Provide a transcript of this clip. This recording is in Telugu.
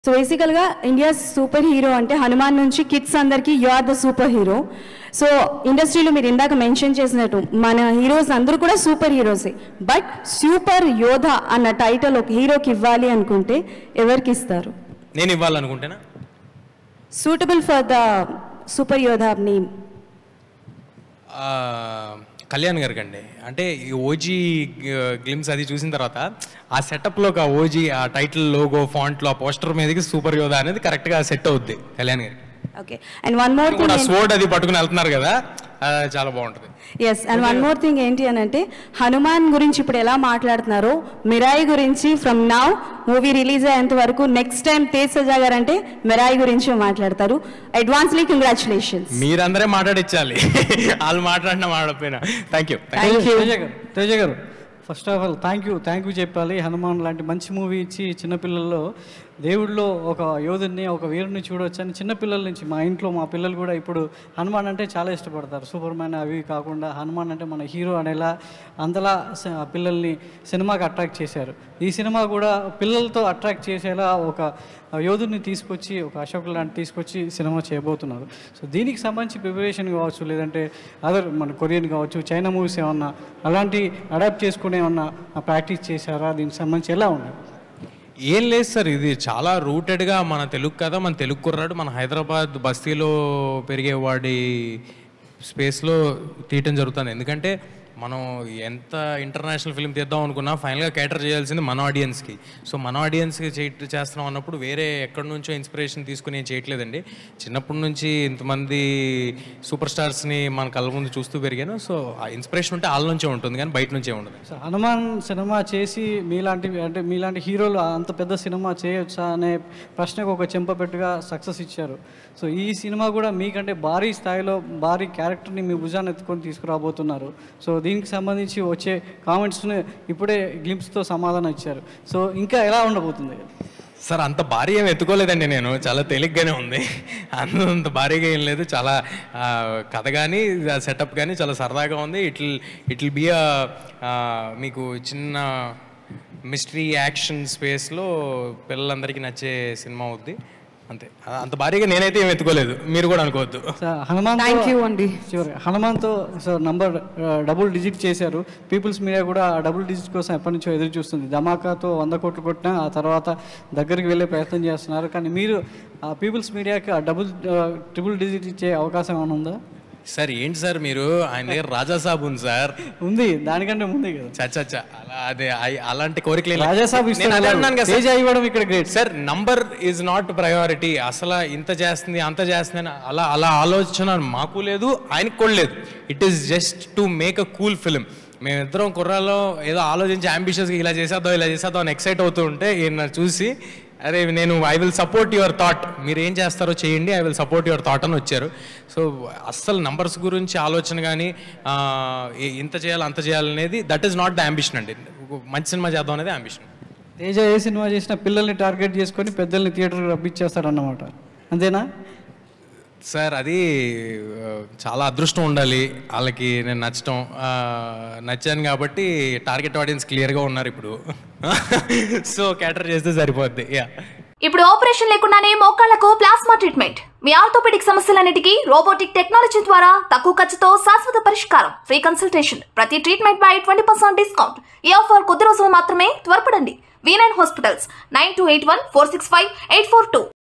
సో బేసికల్గా ఇండియా సూపర్ హీరో అంటే హనుమాన్ నుంచి కిడ్స్ అందరికీ you are the super hero so ఇండస్ట్రీలో మీరు ఇందాక మెన్షన్ చేసినట్టు మన హీరోస్ అందరూ కూడా సూపర్ హీరోసే బట్ సూపర్ యోధ అన్న టైటిల్ ఒక హీరోకి ఇవ్వాలి అనుకుంటే ఎవరికి ఇస్తారు నేను ఇవ్వాలనుకుంటేనా సూటబుల్ ఫర్ ద సూపర్ యోధ నేమ్ ఆ, కళ్యాణ్ గారికి అండి అంటే ఈ ఓజీ గ్లిమ్స్ అది చూసిన తర్వాత ఆ సెటప్లో ఆ ఓజీ ఆ టైటిల్ లోగో ఫాంట్లో ఆ పోస్టర్ మీదకి సూపర్ యోధా అనేది కరెక్ట్గా సెట్ అవుద్ది కళ్యాణ్ గారికి ఓకే అండ్ వన్ మోర్ కూడా థింగ్ స్వోర్డ్ అది పట్టుకుని వెళ్తున్నారు కదా ఆ, చాలా బాగుంటుంది yes and one more thing ఏంటి అని అంటే హనుమాన్ గురించి ఇప్పుడు ఎలా మాట్లాడుతున్నారో మిరాయి గురించి ఫ్రమ్ నౌ మూవీ రిలీజ్ అయ్యేంత వరకు నెక్స్ట్ టైం తేజ్ సజా గారు అంటే మిరాయి గురించి మాట్లాడతారు అడ్వాన్స్లీ కంగ్రాచులేషన్స్ మీరందరే మాట్లాడించాలి వాళ్ళు మాట్లాడినా మాట్లాడిపోయినా thank you thank you Teja garu Teja garu first of all thank you thank you చెప్పాలి హనుమాన్ లాంటి మంచి మూవీ ఇచ్చి చిన్నపిల్లల్లో దేవుడిలో ఒక యోధుడిని ఒక వీరుని చూడవచ్చు అని చిన్నపిల్లల నుంచి మా ఇంట్లో మా పిల్లలు కూడా ఇప్పుడు హనుమాన్ అంటే చాలా ఇష్టపడతారు సూపర్ మ్యాన్ అవి కాకుండా హనుమాన్ అంటే మన హీరో అనేలా అంతలా స- పిల్లల్ని సినిమాకి అట్రాక్ట్ చేశారు ఈ సినిమా కూడా పిల్లలతో అట్రాక్ట్ చేసేలా ఒక యోధుడిని తీసుకొచ్చి ఒక అశోక్ లాంటి తీసుకొచ్చి సినిమా చేయబోతున్నారు సో దీనికి సంబంధించి ప్రిపరేషన్ కావచ్చు లేదంటే అదర్ మన కొరియన్ కావచ్చు చైనా మూవీస్ ఏమన్నా అలాంటి అడాప్ట్ చేసుకునే ఏమన్నా ప్రాక్టీస్ చేశారా దీనికి సంబంధించి ఎలా ఉన్నాయి ఏం లేదు సార్ ఇది చాలా రూటెడ్గా మన తెలుగు కదా మన తెలుగు కుర్రాడు మన హైదరాబాద్ బస్తీలో పెరిగేవాడి స్పేస్లో తీయటం జరుగుతుంది ఎందుకంటే మనం ఎంత ఇంటర్నేషనల్ ఫిల్మ్ తీద్దాం అనుకున్నా ఫైనల్గా క్యాటర్ చేయాల్సింది మన ఆడియన్స్కి సో మన ఆడియన్స్కి చే చేస్తున్నాం అన్నప్పుడు వేరే ఎక్కడి నుంచో ఇన్స్పిరేషన్ తీసుకుని ఏం చేయట్లేదండి చిన్నప్పటి నుంచి ఇంతమంది సూపర్ స్టార్స్ని మన కళ్ళ ముందు చూస్తూ పెరిగాను సో ఆ ఇన్స్పిరేషన్ ఉంటే వాళ్ళ నుంచే ఉంటుంది కానీ బయట నుంచే ఉండదు సో హనుమాన్ సినిమా చేసి మీలాంటి అంటే మీలాంటి హీరోలు అంత పెద్ద సినిమా చేయొచ్చా అనే ప్రశ్నకు ఒక చెంపపెట్టుగా సక్సెస్ ఇచ్చారు సో ఈ సినిమా కూడా మీకంటే భారీ స్థాయిలో భారీ క్యారెక్టర్ని మీ భుజాన్ని ఎత్తుకొని తీసుకురాబోతున్నారు సో దీనికి సంబంధించి వచ్చే కామెంట్స్ని ఇప్పుడే గ్లింప్స్తో సమాధానం ఇచ్చారు సో ఇంకా ఎలా ఉండబోతుంది సార్ అంత భారీ ఏం ఎత్తుకోలేదండి నేను చాలా తేలిగ్గానే ఉంది అంత భారీగా ఏం లేదు చాలా ఆ, కథ కానీ సెటప్ కానీ చాలా సరదాగా ఉంది ఇట్ ఇట్ విల్ బి మీకు చిన్న మిస్టరీ యాక్షన్ స్పేస్లో పిల్లలందరికీ నచ్చే సినిమా అవుద్ది అంతే ఆ, అంత భారీగా నేనైతే ఏం ఎత్తుకోలేదు మీరు కూడా అనుకోవద్దు సో హనుమాన్ థ్యాంక్ యూ అండి చివరి హనుమాన్తో సో నంబర్ డబుల్ డిజిట్ చేశారు పీపుల్స్ మీడియా కూడా ఆ డబుల్ డిజిట్ కోసం ఎప్పటి నుంచో ఎదురు చూస్తుంది ధమాకాతో వంద కోట్లు కొట్టినా ఆ తర్వాత దగ్గరికి వెళ్ళే ప్రయత్నం చేస్తున్నారు కానీ మీరు ఆ పీపుల్స్ మీడియాకి ఆ డబుల్ ట్రిపుల్ డిజిట్ ఇచ్చే అవకాశం ఏమైనా ఉందా సార్ ఏంటి సార్ మీరు ఆయన దగ్గర రాజా సాబ్ ఉంది సార్ ఉంది దానికంటే ముందే కదా చచ్చ అలా అదే అయి- అలాంటి కోరికలు ఏం లేవు. రాజాసాబ్ నేను అదే అన్నాను కదా సార్. తేజ ఇవ్వడం ఇక్కడ great sir number is not priority అసలు ఇంత చేస్తుంది అంత చేస్తుంది అని అలా అలా ఆలోచన మాకు లేదు ఆయనకు కూడా లేదు it is just to make a cool film మేమిద్దరం కుర్రాలో ఏదో ఆలోచించి అంబిషియస్గా ఇలా చేసేద్దాం ఇలా చేసేద్దాం అని ఎక్సైట్ అవుతూ ఉంటే ఈయన చూసి అరే నేను I will support your thought మీరు ఏం చేస్తారో చేయండి I will support your thought అని వచ్చారు సో అస్సలు నంబర్స్ గురించి ఆలోచన కానీ ఇంత చేయాలి అంత చేయాలనేది that is not the ambition అండి మంచి సినిమా చేద్దాం అనేది అంబిషన్ తేజ ఏ సినిమా చేసినా పిల్లల్ని టార్గెట్ చేసుకొని పెద్దల్ని థియేటర్కి రప్పించేస్తారన్నమాట అంతేనా సార్ అది ఆ, చాలా అదృష్టం ఉండాలి వాళ్ళకి నేను నచ్చటం ఆ, నచ్చాను కాబట్టి టార్గెట్ ఆడియన్స్ క్లియర్గా ఉన్నారు ఇప్పుడు సో క్యాటర్ చేస్తే సరిపోద్ది యా ఇప్పుడు ఆపరేషన్ లేకుండానే మోకాళ్లకు ప్లాస్మా ట్రీట్మెంట్ మీ ఆర్థోపెడిక్ సమస్యలన్నిటికీ రోబోటిక్ టెక్నాలజీ ద్వారా తక్కువ ఖర్చుతో శాశ్వత పరిష్కారం ఫ్రీ కన్సల్టేషన్ ప్రతి ట్రీట్మెంట్ పై ట్వంటీ పర్సెంట్ డిస్కౌంట్ ఈ ఆఫర్ కొద్ది రోజులు మాత్రమే త్వరపడండి V nine hospitals nine two eight one four six five eight four two